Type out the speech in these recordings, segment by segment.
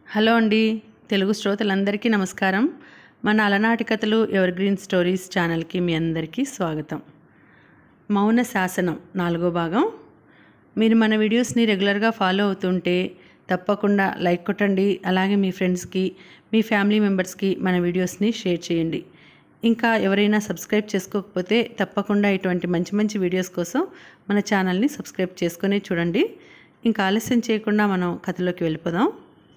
hello అండి తెలుగు శ్రోతలందరికీ నమస్కారం మన అలనాటి కథలు ఎవర్ గ్రీన్ స్టోరీస్ ఛానల్కి మీ అందరికీ స్వాగతం మౌన శాసనం నాలుగో భాగం మీరు మన వీడియోస్ని రెగ్యులర్గా ఫాలో అవుతుంటే తప్పకుండా లైక్ కొట్టండి అలాగే మీ ఫ్రెండ్స్కి మీ ఫ్యామిలీ మెంబర్స్కి మన వీడియోస్ని షేర్ చేయండి ఇంకా ఎవరైనా సబ్స్క్రైబ్ చేసుకోకపోతే తప్పకుండా ఇటువంటి మంచి మంచి వీడియోస్ కోసం మన ఛానల్ని సబ్స్క్రైబ్ చేసుకొని చూడండి ఇంకా ఆలస్యం చేయకుండా మనం కథలోకి వెళ్ళిపోదాం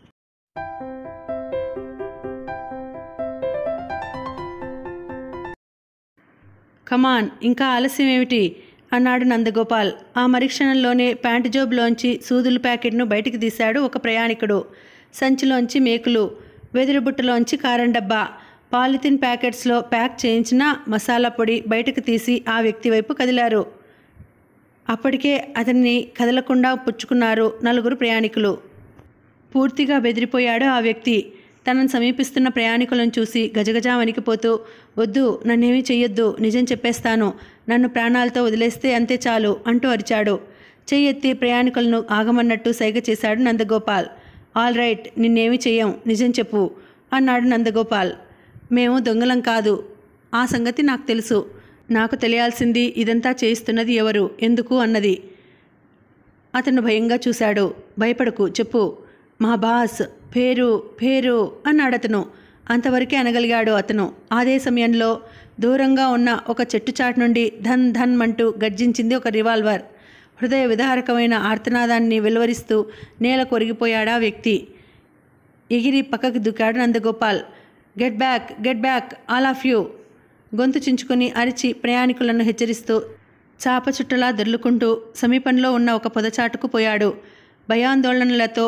కమాన్ ఇంకా ఆలస్యం ఏమిటి అన్నాడు నందగోపాల్ ఆ మరుక్షణంలోనే ప్యాంటు జోబులోంచి సూదుల ప్యాకెట్ను బయటికి తీశాడు ఒక ప్రయాణికుడు సంచిలోంచి మేకులు వెదురు బుట్టలోంచి కారం డబ్బా పాలిథిన్ ప్యాకెట్స్లో ప్యాక్ చేయించిన మసాలా పొడి బయటకు తీసి ఆ వ్యక్తి వైపు కదిలారు అప్పటికే అతన్ని కదలకుండా పుచ్చుకున్నారు నలుగురు ప్రయాణికులు పూర్తిగా బెదిరిపోయాడు ఆ వ్యక్తి తనను సమీపిస్తున్న ప్రయాణికులను చూసి గజగజా వణికిపోతూ వద్దు నన్నేమీ చెయ్యొద్దు నిజం చెప్పేస్తాను నన్ను ప్రాణాలతో వదిలేస్తే అంతే చాలు అంటూ అరిచాడు చెయ్యెత్తి ప్రయాణికులను ఆగమన్నట్టు సైగ చేశాడు నందగోపాల్ ఆల్ రైట్ నిన్నేమీ చెయ్యం నిజం చెప్పు అన్నాడు నందగోపాల్ మేము దొంగలం కాదు ఆ సంగతి నాకు తెలుసు నాకు తెలియాల్సింది ఇదంతా చేయిస్తున్నది ఎవరు ఎందుకు అన్నది అతను భయంగా చూశాడు భయపడకు చెప్పు మా బాస్ పేరు పేరు అన్నాడు అతను అంతవరకే అనగలిగాడు అతను అదే సమయంలో దూరంగా ఉన్న ఒక చెట్టు చాటు నుండి ధన్ ధన్ అంటూ గర్జించింది ఒక రివాల్వర్ హృదయ విదారకమైన ఆర్తనాదాన్ని వెలువరిస్తూ నేల కొరిగిపోయాడా వ్యక్తి ఎగిరి పక్కకు దుకాడు Nandagopal get back get back all of you గొంతు చించుకుని అరిచి ప్రయాణికులను హెచ్చరిస్తూ చాప చుట్టలా దొర్లుకుంటూ సమీపంలో ఉన్న ఒక పొదచాటుకు పోయాడు భయాందోళనలతో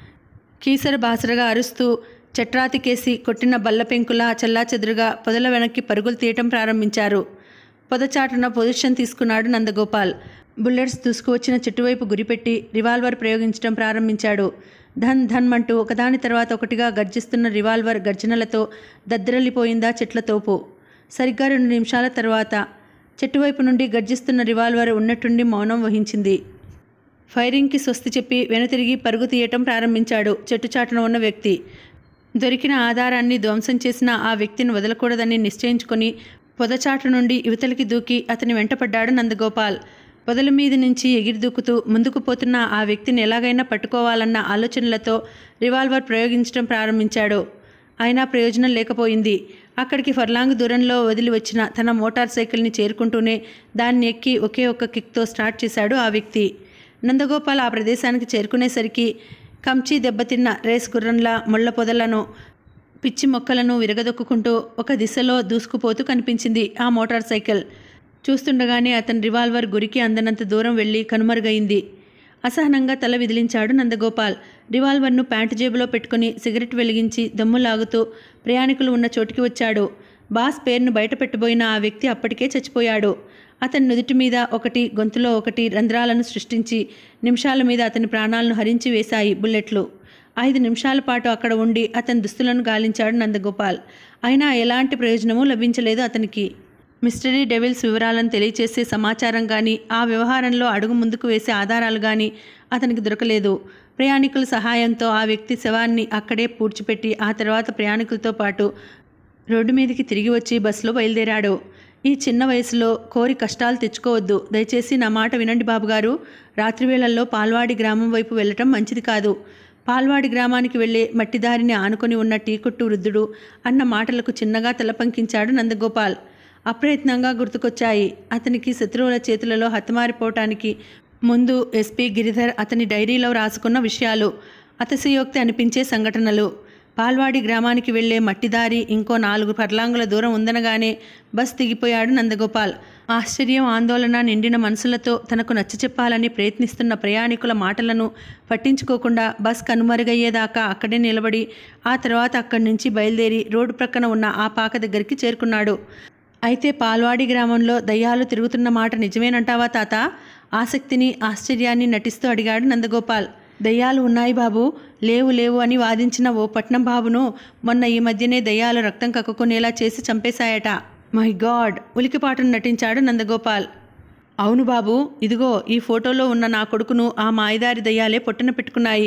కీసర బాసరగా అరుస్తూ చట్రాతికేసి కొట్టిన బల్ల పెంకులా చెల్లాచెదురుగా పొదల వెనక్కి పరుగులు తీయటం ప్రారంభించారు పొదచాటున పొజిషన్ తీసుకున్నాడు నందగోపాల్ బుల్లెట్స్ దూసుకువచ్చిన చెట్టువైపు గురిపెట్టి రివాల్వర్ ప్రయోగించడం ప్రారంభించాడు ధన్ ధన్ అంటూ ఒకదాని తర్వాత ఒకటిగా గర్జిస్తున్న రివాల్వర్ గర్జనలతో దద్దరల్లిపోయిందా చెట్ల తోపు సరిగ్గా రెండు నిమిషాల తర్వాత చెట్టువైపు నుండి గర్జిస్తున్న రివాల్వర్ ఉన్నట్టుండి మౌనం వహించింది ఫైరింగ్కి స్వస్తి చెప్పి వెనుతిరిగి పరుగు తీయటం ప్రారంభించాడు చెట్టు చాటున ఉన్న వ్యక్తి దొరికిన ఆధారాన్ని ధ్వంసం చేసిన ఆ వ్యక్తిని వదలకూడదని నిశ్చయించుకొని పొదచాటు నుండి యువతలకి దూకి అతని వెంటపడ్డాడు నందగోపాల్ పొదల మీద నుంచి ఎగిరి దూకుతూ ముందుకు పోతున్న ఆ వ్యక్తిని ఎలాగైనా పట్టుకోవాలన్న ఆలోచనలతో రివాల్వర్ ప్రయోగించడం ప్రారంభించాడు అయినా ప్రయోజనం లేకపోయింది అక్కడికి ఫర్లాంగ్ దూరంలో వదిలి వచ్చిన తన మోటార్ సైకిల్ని చేరుకుంటూనే దాన్ని ఎక్కి ఒకే ఒక్క కిక్తో స్టార్ట్ చేశాడు ఆ వ్యక్తి నందగోపాల్ ఆ ప్రదేశానికి చేరుకునేసరికి కంచి దెబ్బతిన్న రేస్ గుర్రంలా ముళ్ళ పొదలను పిచ్చి మొక్కలను విరగదొక్కుంటూ ఒక దిశలో దూసుకుపోతూ కనిపించింది ఆ మోటార్ సైకిల్ చూస్తుండగానే అతని రివాల్వర్ గురికి అందనంత దూరం వెళ్ళి కనుమరుగైంది అసహనంగా తల విదిలించాడు నందగోపాల్ రివాల్వర్ను ప్యాంటు జేబులో పెట్టుకుని సిగరెట్ వెలిగించి దమ్ము లాగుతూ ప్రయాణికులు ఉన్న చోటికి వచ్చాడు బాస్ పేరును బయట పెట్టబోయిన ఆ వ్యక్తి అప్పటికే చచ్చిపోయాడు అతని నుదుటి మీద ఒకటి గొంతులో ఒకటి రంధ్రాలను సృష్టించి నిమిషాల మీద అతని ప్రాణాలను హరించి వేశాయి బుల్లెట్లు ఐదు నిమిషాల పాటు అక్కడ ఉండి అతని దుస్తులను గాలించాడు నందగోపాల్ అయినా ఎలాంటి ప్రయోజనమూ లభించలేదు అతనికి మిస్టరీ డెవిల్స్ వివరాలను తెలియచేసే సమాచారం కానీ ఆ వ్యవహారంలో అడుగు ముందుకు వేసే ఆధారాలు కానీ అతనికి దొరకలేదు ప్రయాణికుల సహాయంతో ఆ వ్యక్తి శవాన్ని అక్కడే పూడ్చిపెట్టి ఆ తర్వాత ప్రయాణికులతో పాటు రోడ్డు మీదకి తిరిగి వచ్చి బస్సులో బయలుదేరాడు ఈ చిన్న వయసులో కోరి కష్టాలు తెచ్చుకోవద్దు దయచేసి నా మాట వినండి బాబుగారు రాత్రివేళల్లో పాల్వాడి గ్రామం వైపు వెళ్ళటం మంచిది కాదు పాల్వాడి గ్రామానికి వెళ్లే మట్టిదారిని ఆనుకొని ఉన్న టీకొట్టు వృద్ధుడు అన్న మాటలకు చిన్నగా తలపంకించాడు నందగోపాల్ అప్రయత్నంగా గుర్తుకొచ్చాయి అతనికి శత్రువుల చేతులలో హతమారిపోవటానికి ముందు ఎస్పీ గిరిధర్ అతని డైరీలో రాసుకున్న విషయాలు అతిశయోక్తి అనిపించే సంఘటనలు పాల్వాడి గ్రామానికి వెళ్లే మట్టిదారి ఇంకో నాలుగు పర్లాంగుల దూరం ఉందనగానే బస్ దిగిపోయాడు నందగోపాల్ ఆశ్చర్యం ఆందోళన నిండిన మనసులతో తనకు నచ్చ చెప్పాలని ప్రయత్నిస్తున్న ప్రయాణికుల మాటలను పట్టించుకోకుండా బస్ కనుమరుగయ్యేదాకా అక్కడే నిలబడి ఆ తర్వాత అక్కడి నుంచి బయలుదేరి రోడ్డు ప్రక్కన ఉన్న ఆ పాక దగ్గరికి చేరుకున్నాడు అయితే పాల్వాడి గ్రామంలో దయ్యాలు తిరుగుతున్న మాట నిజమేనంటావా తాత ఆసక్తిని ఆశ్చర్యాన్ని నటిస్తూ అడిగాడు నందగోపాల్ దయ్యాలు ఉన్నాయి బాబు లేవు లేవు అని వాదించిన ఓ పట్నం బాబును మొన్న ఈ మధ్యనే దయ్యాలు రక్తం కక్కుకునేలా చేసి చంపేశాయట మై గాడ్ ఉలికిపాటును నటించాడు నందగోపాల్ అవును బాబు ఇదిగో ఈ ఫోటోలో ఉన్న నా కొడుకును ఆ మాయదారి దయ్యాలే పొట్టన పెట్టుకున్నాయి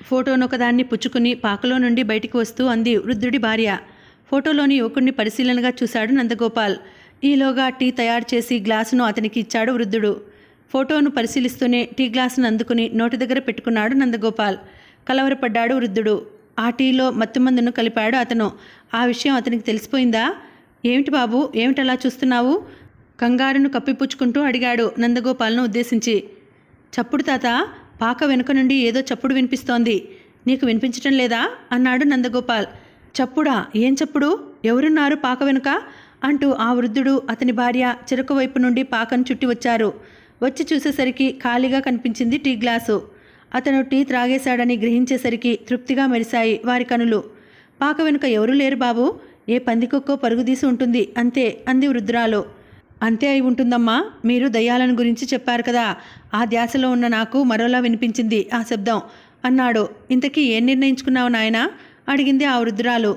ఫోటోను ఒకదాన్ని పుచ్చుకుని పాకలో నుండి బయటికి వస్తూ అంది వృద్ధుడి భార్య ఫోటోలోని యువకుడిని పరిశీలనగా చూశాడు నందగోపాల్ ఈలోగా టీ తయారు చేసి గ్లాసును అతనికి ఇచ్చాడు వృద్ధుడు ఫోటోను పరిశీలిస్తూనే టీ గ్లాసును అందుకుని నోటి దగ్గర పెట్టుకున్నాడు నందగోపాల్ కలవరపడ్డాడు వృద్ధుడు ఆ టీలో మత్తుమందును కలిపాడు అతను ఆ విషయం అతనికి తెలిసిపోయిందా ఏమిటి బాబు ఏమిటలా చూస్తున్నావు కంగారును కప్పిపుచ్చుకుంటూ అడిగాడు నందగోపాల్ను ఉద్దేశించి చప్పుడు తాత పాక వెనుక నుండి ఏదో చప్పుడు వినిపిస్తోంది నీకు వినిపించటం లేదా అన్నాడు నందగోపాల్ చప్పుడా ఏం చప్పుడు ఎవరున్నారు పాక వెనుక అంటూ ఆ వృద్ధుడు అతని భార్య చెరుకు వైపు నుండి పాకను చుట్టి వచ్చారు వచ్చి చూసేసరికి ఖాళీగా కనిపించింది టీ గ్లాసు అతను టీ త్రాగేశాడని గ్రహించేసరికి తృప్తిగా మెరిశాయి వారి కనులు పాక వెనుక ఎవరూ లేరు బాబు ఏ పందికొక్కో పరుగుదీసి ఉంటుంది అంతే అంది వృద్ధురాలు అంతే అయి ఉంటుందమ్మా మీరు దయ్యాలను గురించి చెప్పారు కదా ఆ ధ్యాసలో ఉన్న నాకు మరోలా వినిపించింది ఆ శబ్దం అన్నాడు ఇంతకీ ఏం నిర్ణయించుకున్నావు నాయనా అడిగింది ఆ వృద్ధురాలు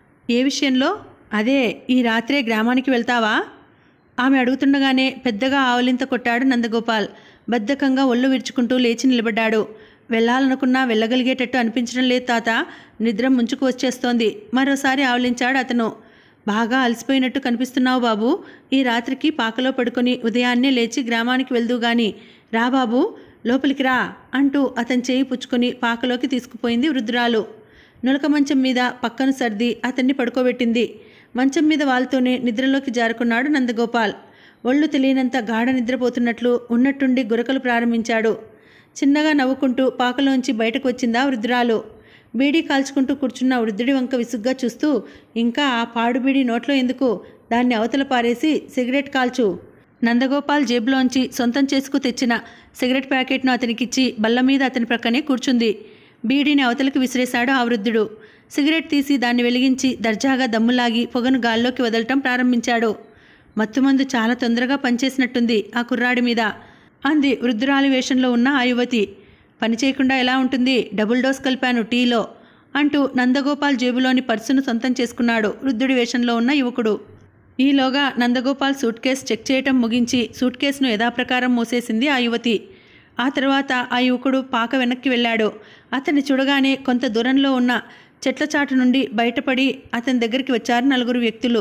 ఏ విషయంలో అదే ఈ రాత్రే గ్రామానికి వెళ్తావా ఆమె అడుగుతుండగానే పెద్దగా ఆవలింత కొట్టాడు నందగోపాల్ బద్ధకంగా ఒళ్ళు విరుచుకుంటూ లేచి నిలబడ్డాడు వెళ్ళాలనుకున్నా వెళ్ళగలిగేటట్టు అనిపించడం లేదు తాత నిద్ర ముంచుకు వచ్చేస్తోంది మరోసారి ఆవలించాడు అతను బాగా అలసిపోయినట్టు కనిపిస్తున్నావు బాబు ఈ రాత్రికి పాకలో పడుకొని ఉదయాన్నే లేచి గ్రామానికి వెళ్దు గాని రా బాబు లోపలికి రా అంటూ అతని చేయి పుచ్చుకొని పాకలోకి తీసుకుపోయింది వృద్ధురాలు నులక మంచం మీద పక్కను సర్ది అతన్ని పడుకోబెట్టింది మంచం మీద వాళ్ళతోనే నిద్రలోకి జారుకున్నాడు నందగోపాల్ ఒళ్ళు తెలియనంత గాఢ నిద్రపోతున్నట్లు ఉన్నట్టుండి గురకలు ప్రారంభించాడు చిన్నగా నవ్వుకుంటూ పాకలోంచి బయటకు వచ్చిందా వృద్ధురాలు బీడీ కాల్చుకుంటూ కూర్చున్న వృద్ధుడి వంక విసుగ్గా చూస్తూ ఇంకా ఆ పాడు బీడీ నోట్లో ఎందుకు దాన్ని అవతల పారేసి సిగరెట్ కాల్చు నందగోపాల్ జేబులోంచి సొంతం చేసుకు తెచ్చిన సిగరెట్ ప్యాకెట్ను అతనికిచ్చి బల్ల మీద అతని ప్రక్కనే కూర్చుంది బీడీని అవతలకి విసిరేశాడు ఆ వృద్ధుడు సిగరెట్ తీసి దాన్ని వెలిగించి దర్జాగా దమ్ములాగి పొగను గాల్లోకి వదలటం ప్రారంభించాడు మత్తుమందు చాలా తొందరగా పనిచేసినట్టుంది ఆ కుర్రాడి మీద అంది వృద్ధురాలి వేషంలో ఉన్న ఆ యువతి పని చేయకుండా ఎలా ఉంటుంది డబుల్ డోస్ కలిపాను టీలో అంటూ నందగోపాల్ జేబులోని పర్సును సొంతం చేసుకున్నాడు వృద్ధుడి వేషంలో ఉన్న యువకుడు ఈలోగా నందగోపాల్ సూట్ కేస్ చెక్ చేయటం ముగించి సూట్ కేసును యథాప్రకారం మూసేసింది ఆ యువతి ఆ తర్వాత ఆ యువకుడు పాక వెనక్కి వెళ్ళాడు అతన్ని చూడగానే కొంత దూరంలో ఉన్న చెట్ల చాటు నుండి బయటపడి అతని దగ్గరికి వచ్చారు నలుగురు వ్యక్తులు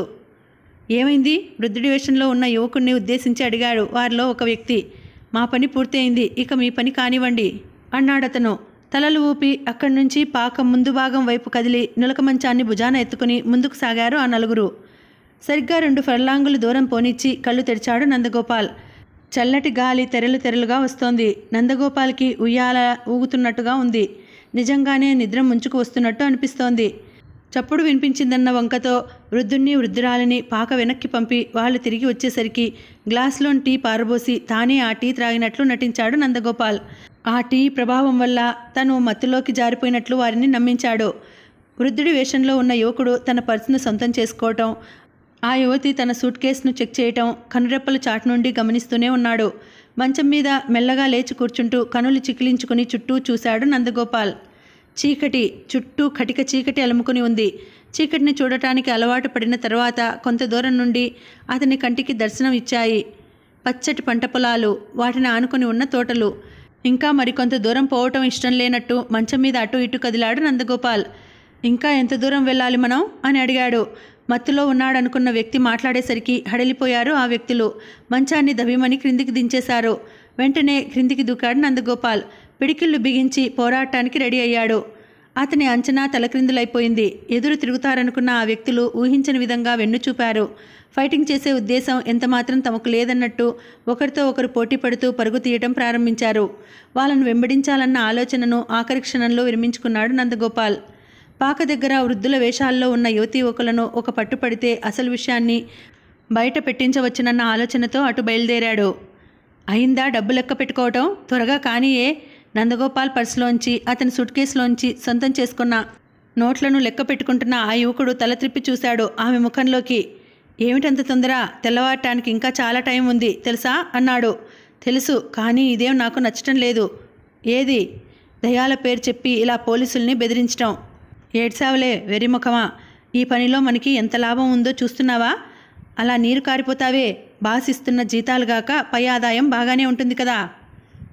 ఏమైంది వృద్ధుడి వేషంలో ఉన్న యువకుడిని ఉద్దేశించి అడిగాడు వారిలో ఒక వ్యక్తి మా పని పూర్తయింది ఇక మీ పని కానివ్వండి అన్నాడతను తలలు ఊపి అక్కడి నుంచి పాక ముందు భాగం వైపు కదిలి నులక మంచాన్ని భుజాన ఎత్తుకుని ముందుకు సాగారు ఆ నలుగురు సరిగ్గా రెండు ఫర్లాంగులు దూరం పోనిచ్చి కళ్ళు తెరిచాడు నందగోపాల్ చల్లటి గాలి తెరలు తెరలుగా వస్తోంది నందగోపాల్కి ఉయ్యాల ఊగుతున్నట్టుగా ఉంది నిజంగానే నిద్ర ముంచుకు వస్తున్నట్టు అనిపిస్తోంది చప్పుడు వినిపించిందన్న వంకతో వృద్ధుణ్ణి వృద్ధురాలిని పాక వెనక్కి పంపి వాళ్ళు తిరిగి వచ్చేసరికి గ్లాస్లోని టీ పారబోసి తానే ఆ టీ త్రాగినట్లు నటించాడు నందగోపాల్ ఆ టీ ప్రభావం వల్ల తను మత్తులోకి జారిపోయినట్లు వారిని నమ్మించాడు వృద్ధుడి వేషంలో ఉన్న యువకుడు తన పర్సును సొంతం చేసుకోవటం ఆ యువతి తన సూట్ కేసును చెక్ చేయటం కనురెప్పల చాటు నుండి గమనిస్తూనే ఉన్నాడు మంచం మీద మెల్లగా లేచి కూర్చుంటూ కనులు చికిలించుకుని చుట్టూ చూశాడు నందగోపాల్ చీకటి చుట్టూ కటిక చీకటి అలుముకుని ఉంది చీకటిని చూడటానికి అలవాటు పడిన తర్వాత కొంత దూరం నుండి అతని కంటికి దర్శనం ఇచ్చాయి పచ్చటి పంట పొలాలు వాటిని ఆనుకొని ఉన్న తోటలు ఇంకా మరికొంత దూరం పోవటం ఇష్టం లేనట్టు మంచం మీద అటు ఇటు కదిలాడు నందగోపాల్ ఇంకా ఎంత దూరం వెళ్ళాలి మనం అని అడిగాడు మత్తులో ఉన్నాడనుకున్న వ్యక్తి మాట్లాడేసరికి హడలిపోయారు ఆ వ్యక్తులు మంచాన్ని దవిమని క్రిందికి దించేశారు వెంటనే క్రిందికి దూకాడు నందగోపాల్ పిడికిళ్ళు బిగించి పోరాటానికి రెడీ అయ్యాడు అతని అంచనా తలక్రిందులైపోయింది ఎదురు తిరుగుతారనుకున్న ఆ వ్యక్తులు ఊహించని విధంగా వెన్ను చూపారు ఫైటింగ్ చేసే ఉద్దేశం ఎంతమాత్రం తమకు లేదన్నట్టు ఒకరితో ఒకరు పోటీ పడుతూ పరుగు తీయటం ప్రారంభించారు వాళ్ళను వెంబడించాలన్న ఆలోచనను ఆఖరి క్షణంలో విరమించుకున్నాడు నందగోపాల్ పాక దగ్గర వృద్ధుల వేషాల్లో ఉన్న యువతీ యువకులను ఒక పట్టుపడితే అసలు విషయాన్ని బయట పెట్టించవచ్చునన్న ఆలోచనతో అటు బయలుదేరాడు అయిందా డబ్బు లెక్క పెట్టుకోవటం త్వరగా కానీయే నందగోపాల్ పర్సులోంచి అతని సూట్ కేసులోంచి సొంతం చేసుకున్న నోట్లను లెక్క పెట్టుకుంటున్న ఆ యువకుడు తల త్రిప్పి చూశాడు ఆమె ముఖంలోకి ఏమిటంత తొందర తెల్లవారటానికి ఇంకా చాలా టైం ఉంది తెలుసా అన్నాడు తెలుసు కానీ ఇదేం నాకు నచ్చటం లేదు ఏది దయాల పేరు చెప్పి ఇలా పోలీసుల్ని బెదిరించటం ఏడ్సావులే వెరిముఖమా ఈ పనిలో మనకి ఎంత లాభం ఉందో చూస్తున్నావా అలా నీరు కారిపోతావే బాసిస్తున్న జీతాలు గాక పై ఆదాయం బాగానే ఉంటుంది కదా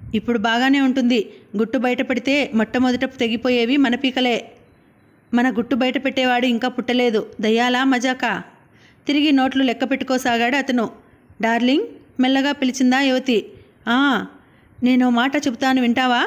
ఇప్పుడు బాగానే ఉంటుంది గుట్టు బయటపడితే మొట్టమొదట తెగిపోయేవి మన పీకలే మన గుట్టు బయట పెట్టేవాడు ఇంకా పుట్టలేదు దయ్యాలా మజాకా తిరిగి నోట్లు లెక్క పెట్టుకోసాగాడు అతను డార్లింగ్ మెల్లగా పిలిచిందా యువతి ఆ నేను మాట చెబుతాను వింటావా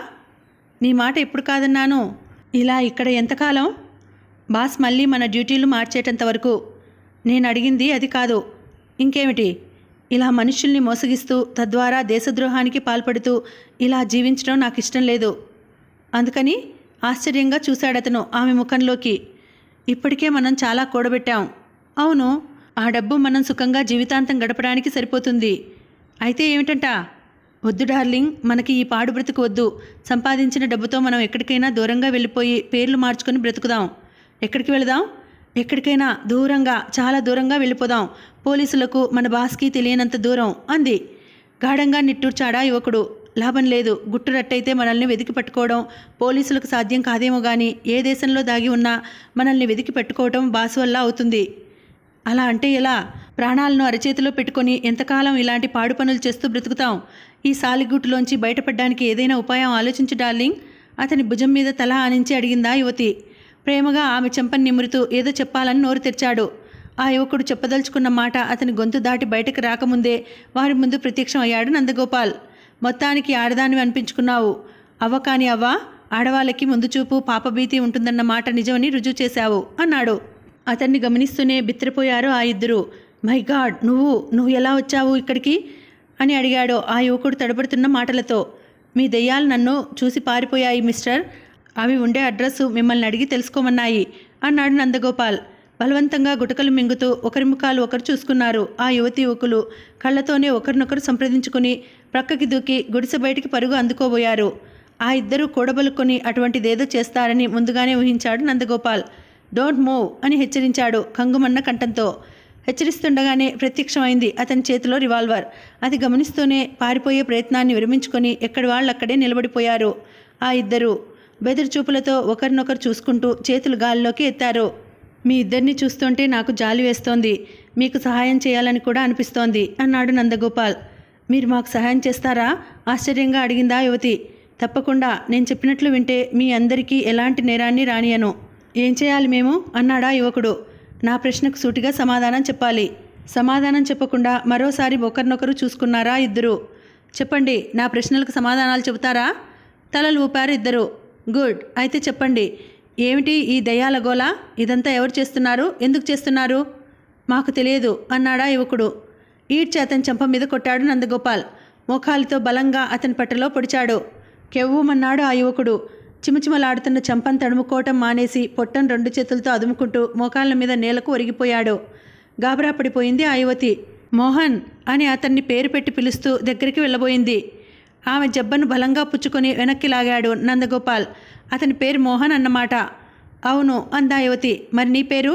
నీ మాట ఎప్పుడు కాదన్నాను ఇలా ఇక్కడ ఎంతకాలం బాస్ మళ్ళీ మన డ్యూటీలు మార్చేటంత వరకు నేను అడిగింది అది కాదు ఇంకేమిటి ఇలా మనుషుల్ని మోసగిస్తూ తద్వారా దేశద్రోహానికి పాల్పడుతూ ఇలా జీవించడం నాకు ఇష్టం లేదు అందుకని ఆశ్చర్యంగా చూశాడతను ఆమె ముఖంలోకి ఇప్పటికే మనం చాలా కూడబెట్టాం అవును ఆ డబ్బు మనం సుఖంగా జీవితాంతం గడపడానికి సరిపోతుంది అయితే ఏమిటంట వద్దు డార్లింగ్ మనకి ఈ పాడు బ్రతుకు వద్దు సంపాదించిన డబ్బుతో మనం ఎక్కడికైనా దూరంగా వెళ్ళిపోయి పేర్లు మార్చుకొని బ్రతుకుదాం ఎక్కడికి వెళదాం ఎక్కడికైనా దూరంగా చాలా దూరంగా వెళ్ళిపోదాం పోలీసులకు మన బాస్కి తెలియనంత దూరం అంది గాఢంగా నిట్టూర్చాడా యువకుడు లాభం లేదు గుట్టు రట్టయితే మనల్ని వెతికి పట్టుకోవడం పోలీసులకు సాధ్యం కాదేమో కానీ ఏ దేశంలో దాగి ఉన్నా మనల్ని వెతికి పెట్టుకోవడం బాస్ వల్ల అవుతుంది అలా అంటే ఎలా ప్రాణాలను అరచేతిలో పెట్టుకొని ఎంతకాలం ఇలాంటి పాడు పనులు చేస్తూ బ్రతుకుతాం ఈ సాలిగుట్టులోంచి బయటపడడానికి ఏదైనా ఉపాయం ఆలోచించు డార్లింగ్ అతని భుజం మీద తల ఆనించి అడిగిందా యువతి ప్రేమగా ఆమె చెంపని నిమురుతూ ఏదో చెప్పాలని నోరు తెరిచాడు ఆ యువకుడు చెప్పదలుచుకున్న మాట అతని గొంతు దాటి బయటకు రాకముందే వారి ముందు ప్రత్యక్షం అయ్యాడు నందగోపాల్ మొత్తానికి ఆడదానివి అనిపించుకున్నావు అవ్వ కాని అవ్వ ఆడవాళ్ళకి ముందు చూపు పాపభీతి ఉంటుందన్న మాట నిజమని రుజువు చేశావు అన్నాడు అతన్ని గమనిస్తూనే బిత్రపోయారు ఆ ఇద్దరు మై గాడ్ నువ్వు నువ్వు ఎలా వచ్చావు ఇక్కడికి అని అడిగాడు ఆ యువకుడు తడబడుతున్న మాటలతో మీ దెయ్యాలు నన్ను చూసి పారిపోయాయి మిస్టర్ అవి ఉండే అడ్రస్సు మిమ్మల్ని అడిగి తెలుసుకోమన్నాయి అన్నాడు నందగోపాల్ బలవంతంగా గుటకలు మింగుతూ ఒకరి ముఖాలు ఒకరు చూసుకున్నారు ఆ యువతి యువకులు కళ్ళతోనే ఒకరినొకరు సంప్రదించుకుని ప్రక్కకి దూకి గుడిసె బయటికి పరుగు అందుకోబోయారు ఆ ఇద్దరు కూడబలుకొని అటువంటిదేదో చేస్తారని ముందుగానే ఊహించాడు నందగోపాల్ డోంట్ మూవ్ అని హెచ్చరించాడు కంగుమన్న కంఠంతో హెచ్చరిస్తుండగానే ప్రత్యక్షమైంది అతని చేతిలో రివాల్వర్ అది గమనిస్తూనే పారిపోయే ప్రయత్నాన్ని విరమించుకొని ఎక్కడి వాళ్ళు అక్కడే నిలబడిపోయారు ఆ ఇద్దరు బెదిరి చూపులతో ఒకరినొకరు చూసుకుంటూ చేతులు గాల్లోకి ఎత్తారు మీ ఇద్దరిని చూస్తుంటే నాకు జాలి వేస్తోంది మీకు సహాయం చేయాలని కూడా అనిపిస్తోంది అన్నాడు నందగోపాల్ మీరు మాకు సహాయం చేస్తారా ఆశ్చర్యంగా అడిగిందా యువతి తప్పకుండా నేను చెప్పినట్లు వింటే మీ అందరికీ ఎలాంటి నేరాన్ని రానియను ఏం చేయాలి మేము అన్నాడా యువకుడు నా ప్రశ్నకు సూటిగా సమాధానం చెప్పాలి సమాధానం చెప్పకుండా మరోసారి ఒకరినొకరు చూసుకున్నారా ఇద్దరు చెప్పండి నా ప్రశ్నలకు సమాధానాలు చెబుతారా తలలు ఊపారు ఇద్దరు గుడ్ అయితే చెప్పండి ఏమిటి ఈ దయ్యాల గోల ఇదంతా ఎవరు చేస్తున్నారు ఎందుకు చేస్తున్నారు మాకు తెలియదు అన్నాడా యువకుడు ఈడ్చి అతని చెంప మీద కొట్టాడు నందగోపాల్ మోకాలితో బలంగా అతని పట్టలో పొడిచాడు కెవ్వుమన్నాడు ఆ యువకుడు చిమచిమలాడుతున్న చెంపను తడుముకోవటం మానేసి పొట్టను రెండు చేతులతో అదుముకుంటూ మోకాళ్ళ మీద నేలకు ఒరిగిపోయాడు గాబరా పడిపోయింది ఆ యువతి మోహన్ అని అతన్ని పేరు పెట్టి పిలుస్తూ దగ్గరికి వెళ్ళబోయింది ఆమె జబ్బను బలంగా పుచ్చుకొని వెనక్కి లాగాడు నందగోపాల్ అతని పేరు మోహన్ అన్నమాట అవును అందా యువతి మరి నీ పేరు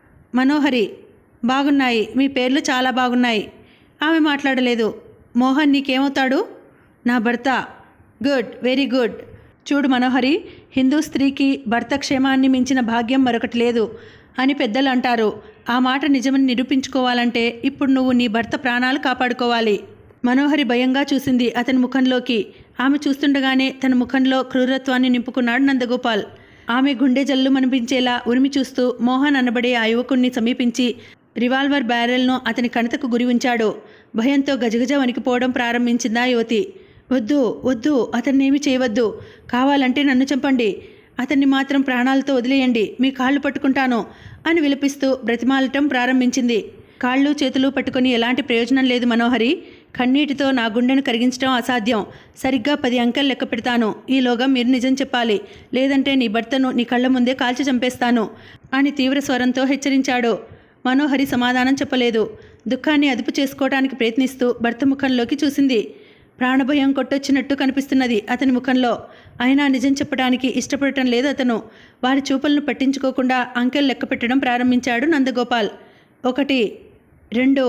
మనోహరి బాగున్నాయి మీ పేర్లు చాలా బాగున్నాయి ఆమె మాట్లాడలేదు మోహన్ నీకేమవుతాడు నా భర్త గుడ్ వెరీ గుడ్ చూడు మనోహరి హిందూ స్త్రీకి భర్త క్షేమాన్ని మించిన భాగ్యం మరొకటి లేదు అని పెద్దలు అంటారు ఆ మాట నిజమని నిరూపించుకోవాలంటే ఇప్పుడు నువ్వు నీ భర్త ప్రాణాలు కాపాడుకోవాలి మనోహరి భయంగా చూసింది అతని ముఖంలోకి ఆమె చూస్తుండగానే తన ముఖంలో క్రూరత్వాన్ని నింపుకున్నాడు నందగోపాల్ ఆమె గుండె జల్లు మనిపించేలా ఉరిమి చూస్తూ మోహన్ అనబడే ఆ యువకుణ్ణి సమీపించి రివాల్వర్ బ్యారెల్ను అతని కణతకు గురి ఉంచాడు భయంతో గజగజ వణికిపోవడం ప్రారంభించిందా యువతి వద్దు వద్దు అతన్నేమి చేయవద్దు కావాలంటే నన్ను చంపండి అతన్ని మాత్రం ప్రాణాలతో వదిలేయండి మీ కాళ్ళు పట్టుకుంటాను అని విలపిస్తూ బ్రతిమాలటం ప్రారంభించింది కాళ్ళు చేతులు పట్టుకొని ఎలాంటి ప్రయోజనం లేదు మనోహరి కన్నీటితో నా గుండెను కరిగించడం అసాధ్యం సరిగ్గా పది అంకెలు లెక్క పెడతాను ఈలోగా మీరు నిజం చెప్పాలి లేదంటే నీ భర్తను నీ కళ్ళ ముందే కాల్చి చంపేస్తాను అని తీవ్ర స్వరంతో హెచ్చరించాడు మనోహరి సమాధానం చెప్పలేదు దుఃఖాన్ని అదుపు చేసుకోవడానికి ప్రయత్నిస్తూ భర్త ముఖంలోకి చూసింది ప్రాణభయం కొట్టొచ్చినట్టు కనిపిస్తున్నది అతని ముఖంలో అయినా నిజం చెప్పడానికి ఇష్టపడటం లేదు అతను వారి చూపులను పట్టించుకోకుండా అంకెలు లెక్క పెట్టడం ప్రారంభించాడు నందగోపాల్ ఒకటి రెండు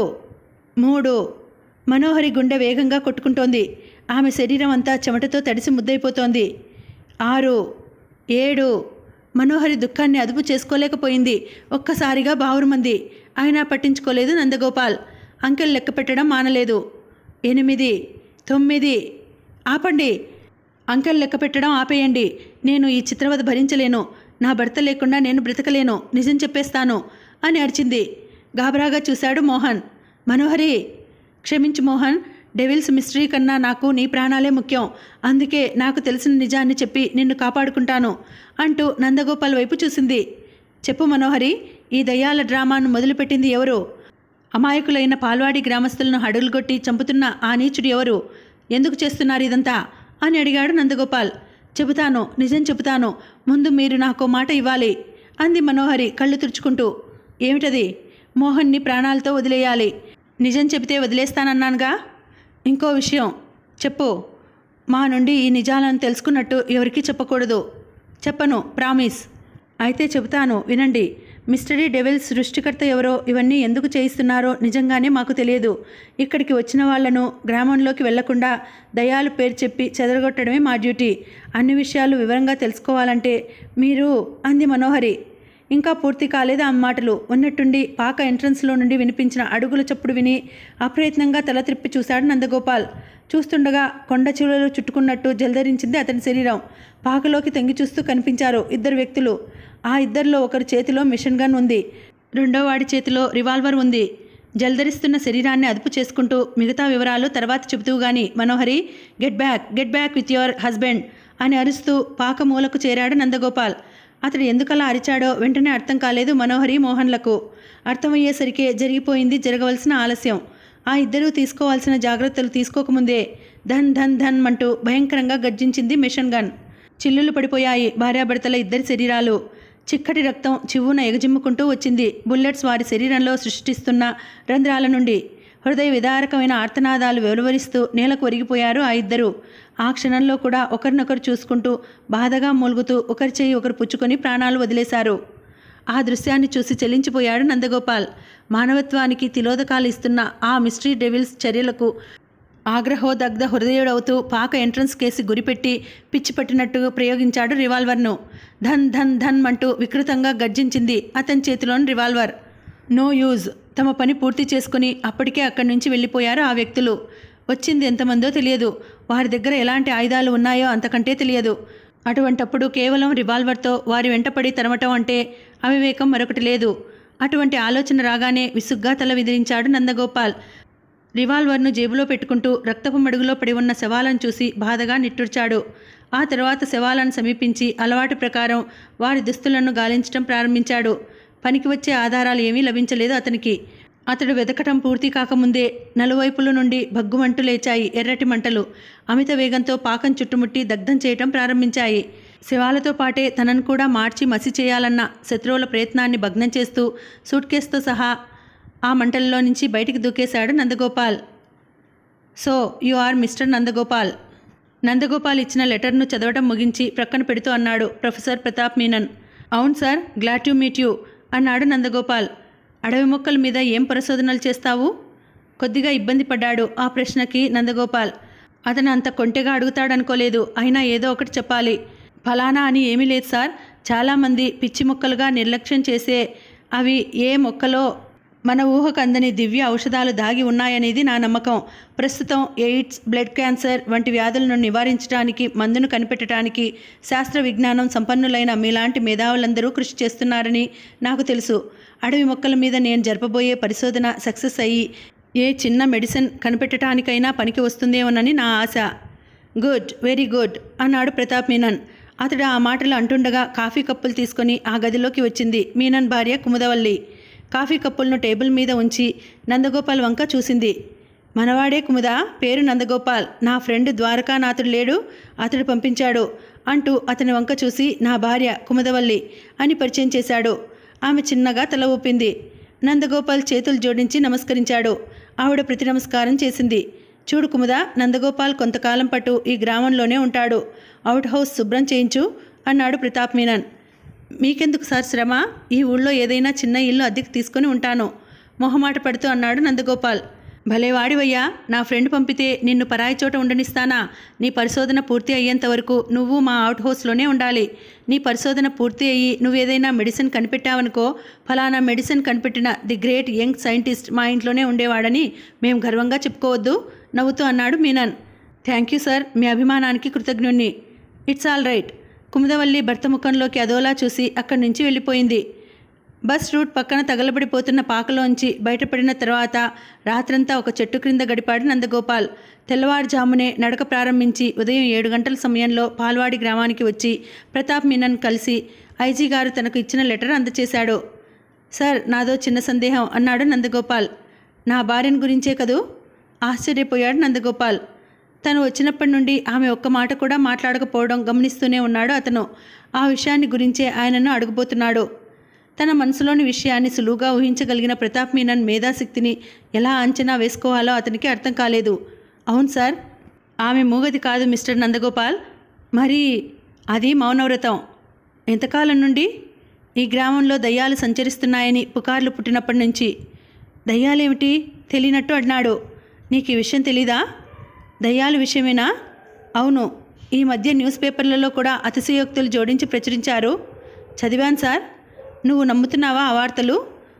మూడు మనోహరి గుండె వేగంగా కొట్టుకుంటోంది ఆమె శరీరం అంతా చెమటతో తడిసి ముద్దైపోతోంది ఆరు ఏడు మనోహరి దుఃఖాన్ని అదుపు చేసుకోలేకపోయింది ఒక్కసారిగా బావురుమంది అయినా పట్టించుకోలేదు నందగోపాల్ అంకెలు లెక్క పెట్టడం మానలేదు ఎనిమిది తొమ్మిది ఆపండి అంకెల్ లెక్క పెట్టడం ఆపేయండి నేను ఈ చిత్రవద భరించలేను నా భర్త లేకుండా నేను బ్రతకలేను నిజం చెప్పేస్తాను అని అరిచింది గాబరాగా చూశాడు మోహన్ మనోహరి క్షమించు మోహన్ డెవిల్స్ మిస్టరీ కన్నా నాకు నీ ప్రాణాలే ముఖ్యం అందుకే నాకు తెలిసిన నిజాన్ని చెప్పి నిన్ను కాపాడుకుంటాను అంటూ నందగోపాల్ వైపు చూసింది చెప్పు మనోహరి ఈ దయ్యాల డ్రామాను మొదలుపెట్టింది ఎవరు అమాయకులైన పాల్వాడి గ్రామస్తులను హడులుగొట్టి చంపుతున్న ఆ నీచుడు ఎవరు ఎందుకు చేస్తున్నారు ఇదంతా అని అడిగాడు నందగోపాల్ చెబుతాను నిజం చెబుతాను ముందు మీరు నాకు మాట ఇవ్వాలి అంది మనోహరి కళ్ళు తుడుచుకుంటూ ఏమిటది మోహన్ని ప్రాణాలతో వదిలేయాలి నిజం చెబితే వదిలేస్తానన్నానుగా ఇంకో విషయం చెప్పు మా నుండి ఈ నిజాలను తెలుసుకున్నట్టు ఎవరికీ చెప్పకూడదు చెప్పను ప్రామిస్ అయితే చెబుతాను వినండి మిస్టరీ డెవిల్స్ సృష్టికర్త ఎవరో ఇవన్నీ ఎందుకు చేయిస్తున్నారో నిజంగానే మాకు తెలియదు ఇక్కడికి వచ్చిన వాళ్లను గ్రామంలోకి వెళ్లకుండా దయాలు పేరు చెప్పి చెదరగొట్టడమే మా డ్యూటీ అన్ని విషయాలు వివరంగా తెలుసుకోవాలంటే మీరు అంది మనోహరి ఇంకా పూర్తి కాలేదు ఆ మాటలు ఉన్నట్టుండి పాక ఎంట్రన్స్లో నుండి వినిపించిన అడుగుల చప్పుడు విని అప్రయత్నంగా తల త్రిప్పి చూశాడు నందగోపాల్ చూస్తుండగా కొండ చిలువలు చుట్టుకున్నట్టు జలధరించింది అతని శరీరం పాకలోకి తొంగి చూస్తూ కనిపించారు ఇద్దరు వ్యక్తులు ఆ ఇద్దరిలో ఒకరి చేతిలో మిషన్ గన్ ఉంది రెండో వాడి చేతిలో రివాల్వర్ ఉంది జలధరిస్తున్న శరీరాన్ని అదుపు చేసుకుంటూ మిగతా వివరాలు తర్వాత చెబుతూ గాని Manohari get back get back with your husband అని అరుస్తూ పాక మూలకు చేరాడు నందగోపాల్ అతడు ఎందుకలా అరిచాడో వెంటనే అర్థం కాలేదు మనోహరి మోహన్లకు అర్థమయ్యేసరికే జరిగిపోయింది జరగవలసిన ఆలస్యం ఆ ఇద్దరూ తీసుకోవాల్సిన జాగ్రత్తలు తీసుకోకముందే ధన్ ధన్ ధన్ అంటూ భయంకరంగా గర్జించింది మిషన్ గన్ చిల్లులు పడిపోయాయి భార్యాభర్తల ఇద్దరి శరీరాలు చిక్కటి రక్తం చివ్వున ఎగజిమ్ముకుంటూ వచ్చింది బుల్లెట్స్ వారి శరీరంలో సృష్టిస్తున్న రంధ్రాల నుండి హృదయ విదారకమైన ఆర్తనాదాలు వెలువరిస్తూ నేలకు ఒరిగిపోయారు ఆ ఇద్దరు ఆ క్షణంలో కూడా ఒకరినొకరు చూసుకుంటూ బాధగా మూలుగుతూ ఒకరి చేయి ఒకరు పుచ్చుకొని ప్రాణాలు వదిలేశారు ఆ దృశ్యాన్ని చూసి చెల్లించిపోయాడు నందగోపాల్ మానవత్వానికి తిలోదకాలు ఇస్తున్న ఆ మిస్టరీ డెవిల్స్ చర్యలకు ఆగ్రహోదగ్ధ హృదయుడవుతూ పాక ఎంట్రన్స్ కేసి గురిపెట్టి పిచ్చి పట్టినట్టు ప్రయోగించాడు రివాల్వర్ను ధన్ ధన్ ధన్ అంటూ వికృతంగా గర్జించింది అతని చేతిలోని రివాల్వర్ నో యూజ్ తమ పని పూర్తి చేసుకుని అప్పటికే అక్కడి నుంచి వెళ్ళిపోయారు ఆ వ్యక్తులు వచ్చింది ఎంతమందో తెలియదు వారి దగ్గర ఎలాంటి ఆయుధాలు ఉన్నాయో అంతకంటే తెలియదు అటువంటప్పుడు కేవలం రివాల్వర్తో వారి వెంటపడి తరమటం అంటే అవివేకం మరొకటి లేదు అటువంటి ఆలోచన రాగానే విసుగ్గా తల విదిలించాడు నందగోపాల్ రివాల్వర్ను జేబులో పెట్టుకుంటూ రక్తపు మడుగులో పడి ఉన్న శవాలను చూసి బాధగా నిట్టూర్చాడు ఆ తర్వాత శవాలను సమీపించి అలవాటు ప్రకారం వారి దుస్తులను గాలించడం ప్రారంభించాడు పనికి వచ్చే ఆధారాలు ఏమీ లభించలేదు అతనికి అతడు వెతకటం పూర్తి కాకముందే నలువైపుల నుండి భగ్గుమంటూ లేచాయి ఎర్రటి మంటలు అమిత వేగంతో పాకం చుట్టుముట్టి దగ్ధం చేయటం ప్రారంభించాయి శివాలతో పాటే తనను కూడా మార్చి మసి చేయాలన్న శత్రువుల ప్రయత్నాన్ని భగ్నం చేస్తూ సూట్ కేసుతో సహా ఆ మంటల్లో నుంచి బయటికి దూకేశాడు Nandagopal so you are mister Nandagopal Nandagopal ఇచ్చిన లెటర్ను చదవటం ముగించి ప్రక్కన పెడుతూ అన్నాడు ప్రొఫెసర్ ప్రతాప్ మీనన్ అవును sir glad to meet you అన్నాడు నందగోపాల్ అడవి మొక్కల మీద ఏం పరిశోధనలు చేస్తావు కొద్దిగా ఇబ్బంది పడ్డాడు ఆ ప్రశ్నకి నందగోపాల్ అతను అంత కొంటెగా అడుగుతాడనుకోలేదు అయినా ఏదో ఒకటి చెప్పాలి ఫలానా అని ఏమీ లేదు సార్ చాలామంది పిచ్చి మొక్కలుగా నిర్లక్ష్యం చేసే అవి ఏ మొక్కలో మన ఊహకు అందని దివ్య ఔషధాలు దాగి ఉన్నాయనేది నా నమ్మకం ప్రస్తుతం ఎయిడ్స్ బ్లడ్ క్యాన్సర్ వంటి వ్యాధులను నివారించడానికి మందును కనిపెట్టడానికి శాస్త్ర విజ్ఞానం సంపన్నులైన మీలాంటి మేధావులందరూ కృషి చేస్తున్నారని నాకు తెలుసు అడవి మొక్కల మీద నేను జరపబోయే పరిశోధన సక్సెస్ అయ్యి ఏ చిన్న మెడిసిన్ కనిపెట్టడానికైనా పనికి వస్తుందేమోనని నా ఆశ గుడ్ వెరీ గుడ్ అన్నాడు ప్రతాప్ మీనన్ అతడు ఆ మాటలు అంటుండగా కాఫీ కప్పులు తీసుకొని ఆ గదిలోకి వచ్చింది మీనన్ భార్య కుముదవల్లి కాఫీ కప్పులను టేబుల్ మీద ఉంచి నందగోపాల్ వంక చూసింది మనవాడే కుముద పేరు నందగోపాల్ నా ఫ్రెండ్ ద్వారకానాథుడు లేడు అతడు పంపించాడు అంటూ అతని వంక చూసి నా భార్య కుముదవల్లి అని పరిచయం చేశాడు ఆమె చిన్నగా తల ఊపింది నందగోపాల్ చేతులు జోడించి నమస్కరించాడు ఆవిడ ప్రతి నమస్కారం చేసింది చూడు కుముద నందగోపాల్ కొంతకాలం పాటు ఈ గ్రామంలోనే ఉంటాడు అవుట్ హౌస్ శుభ్రం చేయించు అన్నాడు ప్రతాప్ మీనన్ మీకెందుకు సార్ శ్రమ ఈ ఊళ్ళో ఏదైనా చిన్న ఇల్లు అద్దెకు తీసుకొని ఉంటాను మొహమాట పడుతూ అన్నాడు నందగోపాల్ భలే వాడివయ్యా నా ఫ్రెండ్ పంపితే నిన్ను పరాయి చోట ఉండనిస్తానా నీ పరిశోధన పూర్తి అయ్యేంత వరకు నువ్వు మా అవుట్ హౌస్లోనే ఉండాలి నీ పరిశోధన పూర్తి అయ్యి నువ్వేదైనా మెడిసిన్ కనిపెట్టావనుకో ఫలానా మెడిసిన్ కనిపెట్టిన ది గ్రేట్ యంగ్ సైంటిస్ట్ మా ఇంట్లోనే ఉండేవాడని మేము గర్వంగా చెప్పుకోవద్దు నవ్వుతూ అన్నాడు మీనన్ థ్యాంక్ యూ సార్ మీ అభిమానానికి కృతజ్ఞుణ్ణి ఇట్స్ ఆల్ రైట్ కుముదవల్లి భర్త ముఖంలోకి అదోలా చూసి అక్కడి నుంచి వెళ్ళిపోయింది బస్ రూట్ పక్కన తగలబడిపోతున్న పాకలోంచి బయటపడిన తర్వాత రాత్రంతా ఒక చెట్టు క్రింద గడిపాడు నందగోపాల్ తెల్లవారుజామునే నడక ప్రారంభించి ఉదయం ఏడు గంటల సమయంలో పాల్వాడి గ్రామానికి వచ్చి ప్రతాప్ మీనన్ కలిసి ఐజీ గారు తనకు ఇచ్చిన లెటర్ అందచేశాడు సార్ నాదో చిన్న సందేహం అన్నాడు నందగోపాల్ నా భార్యను గురించే కదూ ఆశ్చర్యపోయాడు నందగోపాల్ తను వచ్చినప్పటి నుండి ఆమె ఒక్క మాట కూడా మాట్లాడకపోవడం గమనిస్తూనే ఉన్నాడు అతను ఆ విషయాన్ని గురించే ఆయనను అడుగుపోతున్నాడు తన మనసులోని విషయాన్ని సులువుగా ఊహించగలిగిన ప్రతాప్ మీనన్ మేధాశక్తిని ఎలా అంచనా వేసుకోవాలో అతనికి అర్థం కాలేదు అవును సార్ ఆమె మూగది కాదు మిస్టర్ నందగోపాల్ మరి అది మౌనవ్రతం ఎంతకాలం నుండి ఈ గ్రామంలో దయ్యాలు సంచరిస్తున్నాయని పుకార్లు పుట్టినప్పటి నుంచి దయ్యాలేమిటి తెలియనట్టు అన్నాడు నీకు ఈ విషయం తెలీదా దయ్యాల విషయమేనా అవును ఈ మధ్య న్యూస్ పేపర్లలో కూడా అతిశయోక్తులు జోడించి ప్రచురించారు చదివాను సార్ నువ్వు నమ్ముతున్నావా ఆ వార్తలు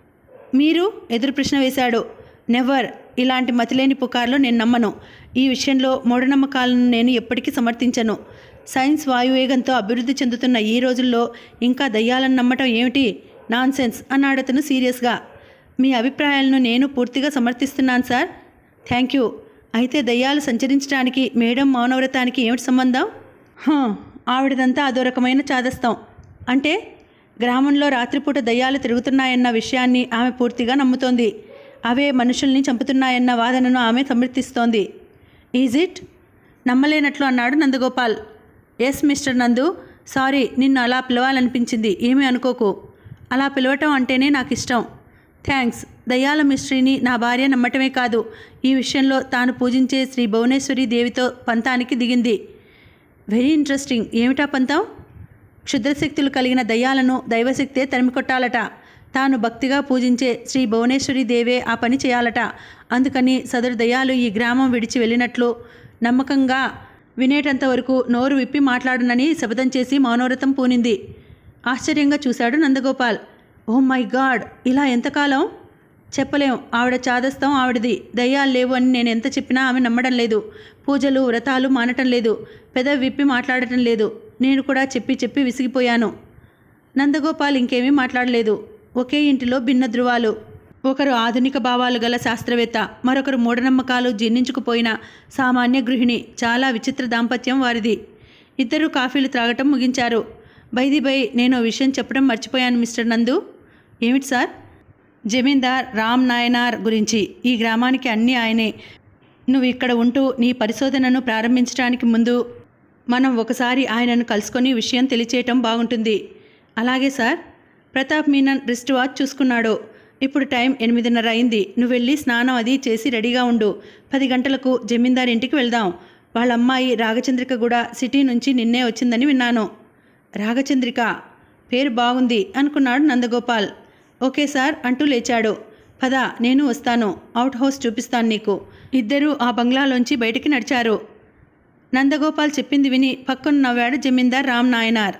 మీరు ఎదురు ప్రశ్న వేశాడు నెవర్ ఇలాంటి మతిలేని పుకార్లు నేను నమ్మను ఈ విషయంలో మూఢనమ్మకాలను నేను ఎప్పటికీ సమర్థించను సైన్స్ వాయువేగంతో అభివృద్ధి చెందుతున్న ఈ రోజుల్లో ఇంకా దయ్యాలను నమ్మటం ఏమిటి నాన్సెన్స్ అన్నాడు అతను సీరియస్గా మీ అభిప్రాయాలను నేను పూర్తిగా సమర్థిస్తున్నాను సార్ థ్యాంక్ యూ అయితే దయ్యాలు సంచరించడానికి మేడం మౌనవ్రతానికి ఏమిటి సంబంధం హా, ఆవిడదంతా అదో రకమైన చాదస్తం అంటే గ్రామంలో రాత్రిపూట దయ్యాలు తిరుగుతున్నాయన్న విషయాన్ని ఆమె పూర్తిగా నమ్ముతోంది అవే మనుషుల్ని చంపుతున్నాయన్న వాదనను ఆమె సమర్థిస్తోంది ఈజ్ ఇట్ నమ్మలేనట్లు అన్నాడు Nandagopal yes mister Nandu sorry నిన్ను అలా పిలవాలనిపించింది ఏమీ అనుకోకు అలా పిలవటం అంటేనే నాకు ఇష్టం థ్యాంక్స్ దయ్యాల మిస్ట్రీని నా భార్య నమ్మటమే కాదు ఈ విషయంలో తాను పూజించే శ్రీ భువనేశ్వరి దేవితో పంతానికి దిగింది వెరీ ఇంట్రెస్టింగ్ ఏమిటా పంతం క్షుద్రశక్తులు కలిగిన దయ్యాలను దైవశక్తే తరిమికొట్టాలట తాను భక్తిగా పూజించే శ్రీ భువనేశ్వరి దేవే ఆ పని చేయాలట అందుకని సదరు దయ్యాలు ఈ గ్రామం విడిచి వెళ్ళినట్లు నమ్మకంగా వినేటంత వరకు నోరు విప్పి మాట్లాడునని శపథం చేసి మౌనవ్రతం పూనింది ఆశ్చర్యంగా చూశాడు నందగోపాల్ ఓ మై గాడ్ ఇలా ఎంతకాలం చెప్పలేం ఆవిడ చాదస్తం ఆవిడది దయ్యాలు లేవు అని నేను ఎంత చెప్పినా ఆమె నమ్మడం లేదు పూజలు వ్రతాలు మానటం లేదు పెదవి విప్పి మాట్లాడటం లేదు నేను కూడా చెప్పి చెప్పి విసిగిపోయాను నందగోపాల్ ఇంకేమీ మాట్లాడలేదు ఒకే ఇంటిలో భిన్న ధృవాలు ఒకరు ఆధునిక భావాలు గల శాస్త్రవేత్త మరొకరు మూఢనమ్మకాలు జీర్ణించుకుపోయిన సామాన్య గృహిణి చాలా విచిత్ర దాంపత్యం వారిది ఇద్దరు కాఫీలు త్రాగటం ముగించారు బైది బై నేను ఓ విషయం చెప్పడం మర్చిపోయాను మిస్టర్ నందు ఏమిటి సార్ జమీందార్ రామ్ నాయనార్ గురించి ఈ గ్రామానికి అన్నీ ఆయనే నువ్వు ఇక్కడ ఉంటూ నీ పరిశోధనను ప్రారంభించడానికి ముందు మనం ఒకసారి ఆయనను కలుసుకొని విషయం తెలియచేయటం బాగుంటుంది అలాగే sir Pratap Menon wrist watch చూసుకున్నాడు ఇప్పుడు టైం ఎనిమిదిన్నర అయింది నువ్వు వెళ్ళి స్నానం అది చేసి రెడీగా ఉండు పది గంటలకు జమీందార్ ఇంటికి వెళ్దాం వాళ్ళ అమ్మాయి రాగచంద్రిక కూడా సిటీ నుంచి నిన్నే వచ్చిందని విన్నాను రాగచంద్రిక పేరు బాగుంది అనుకున్నాడు నందగోపాల్ ఓకే సార్ అంటూ లేచాడు పద నేను వస్తాను అవుట్ హౌస్ చూపిస్తాను నీకు ఇద్దరూ ఆ బంగ్లాలోంచి బయటికి నడిచారు నందగోపాల్ చెప్పింది విని పక్కన నవ్వాడు జమీందార్ రామ్ నాయనార్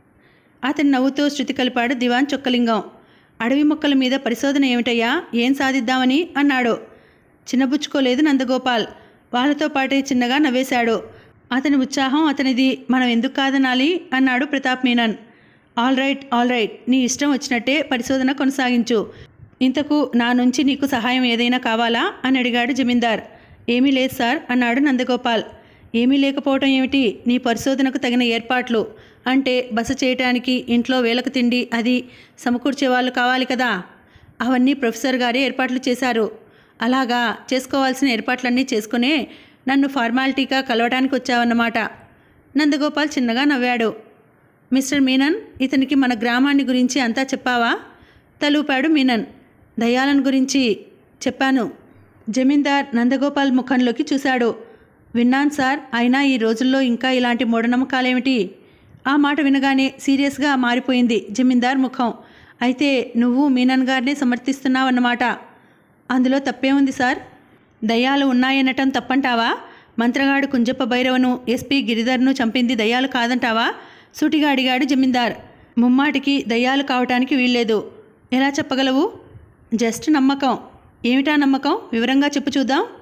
అతని నవ్వుతో శృతి కలిపాడు దివాన్ చొక్కలింగం అడవి మొక్కల మీద పరిశోధన ఏమిటయ్యా ఏం సాధిద్దామని అన్నాడు చిన్నబుచ్చుకోలేదు నందగోపాల్ వాళ్ళతో పాటే చిన్నగా నవ్వేశాడు అతని ఉత్సాహం అతనిది మనం ఎందుకు కాదనాలి అన్నాడు Pratap Menon all right all right నీ ఇష్టం వచ్చినట్టే పరిశోధన కొనసాగించు ఇంతకు నా నుంచి నీకు సహాయం ఏదైనా కావాలా అని అడిగాడు జమీందార్ ఏమీ లేదు సార్ అన్నాడు నందగోపాల్ ఏమీ లేకపోవటం ఏమిటి నీ పరిశోధనకు తగిన ఏర్పాట్లు అంటే బస చేయటానికి ఇంట్లో వేలకు తిండి అది సమకూర్చే వాళ్ళు కావాలి కదా అవన్నీ ప్రొఫెసర్ గారే ఏర్పాట్లు చేశారు అలాగా చేసుకోవాల్సిన ఏర్పాట్లన్నీ చేసుకునే నన్ను ఫార్మాలిటీగా కలవడానికి వచ్చావన్నమాట నందగోపాల్ చిన్నగా నవ్వాడు మిస్టర్ మీనన్ ఇతనికి మన గ్రామాన్ని గురించి అంతా చెప్పావా తలూపాడు మీనన్ దయాలన్ గురించి చెప్పాను జమీందార్ నందగోపాల్ ముఖంలోకి చూశాడు విన్నాను సార్ అయినా ఈ రోజుల్లో ఇంకా ఇలాంటి మూఢనమ్మకాలేమిటి ఆ మాట వినగానే సీరియస్గా మారిపోయింది జమీందార్ ముఖం అయితే నువ్వు మీనన్ గారిని సమర్థిస్తున్నావన్నమాట అందులో తప్పే ఉంది సార్ దయ్యాలు ఉన్నాయనటం తప్పంటావా మంత్రగాడు కుంజప్ప భైరవను ఎస్పీ గిరిధర్ను చంపింది దయ్యాలు కాదంటావా సూటిగా అడిగాడు జమీందార్ ముమ్మాటికి దయ్యాలు కావటానికి వీల్లేదు ఎలా చెప్పగలవు జస్ట్ నమ్మకం ఏమిటా నమ్మకం వివరంగా చెప్పు చూద్దాం